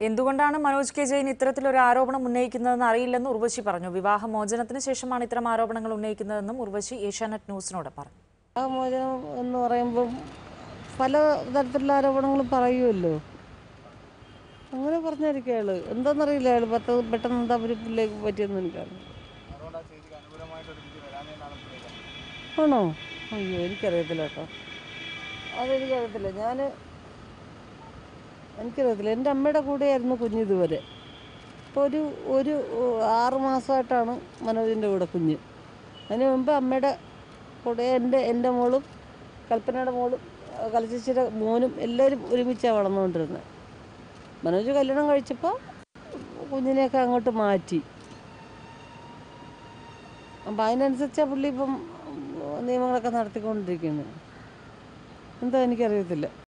എന്തുകൊണ്ടാണ് മനോജ് കെ ജെയിൻ ഇത്തരത്തിലൊരു ആരോപണം ഉന്നയിക്കുന്നതെന്ന് അറിയില്ലെന്ന് ഉർവശി പറഞ്ഞു വിവാഹമോചനത്തിന് ശേഷമാണ് ഇത്തരം ആരോപണങ്ങൾ ഉന്നയിക്കുന്നതെന്നും ഉർവശി ഏഷ്യാനെറ്റ് ന്യൂസിനോട് പറഞ്ഞു ആ മോചനം എന്ന് പറയുമ്പം പല തരത്തിലുള്ള ആരോപണങ്ങളും പറയുമല്ലോ അങ്ങനെ പറഞ്ഞായിരിക്കും അയാൾ എന്താണെന്നറിയില്ല അയാൾ പത്ത് പെട്ടെന്ന് എന്താ ഒരു പിള്ളേക്ക് പറ്റിയെന്ന് എനിക്കറിയാം ആണോ അയ്യോ എനിക്കറിയത്തില്ല കേട്ടോ അതെനിക്കറിയത്തില്ല ഞാൻ എനിക്കറിയത്തില്ല എൻ്റെ അമ്മയുടെ കൂടെയായിരുന്നു കുഞ്ഞ് ഇതുവരെ ഇപ്പോൾ ഒരു ഒരു ആറ് മാസമായിട്ടാണ് മനോജിൻ്റെ കൂടെ കുഞ്ഞ് അതിന് മുമ്പ് അമ്മയുടെ കൂടെ എൻ്റെ എൻ്റെ മോളും കൽപ്പനയുടെ മോളും കലച്ചേച്ചിയുടെ മോനും എല്ലാവരും ഒരുമിച്ചാണ് വളർന്നുകൊണ്ടിരുന്നത് മനോജ് കല്യാണം കഴിച്ചപ്പോൾ കുഞ്ഞിനെയൊക്കെ അങ്ങോട്ട് മാറ്റി അപ്പം അതിനനുസരിച്ചാണ് പുള്ളി ഇപ്പം നിയമങ്ങളൊക്കെ നടത്തിക്കൊണ്ടിരിക്കുന്നത് എന്താ എനിക്കറിയത്തില്ല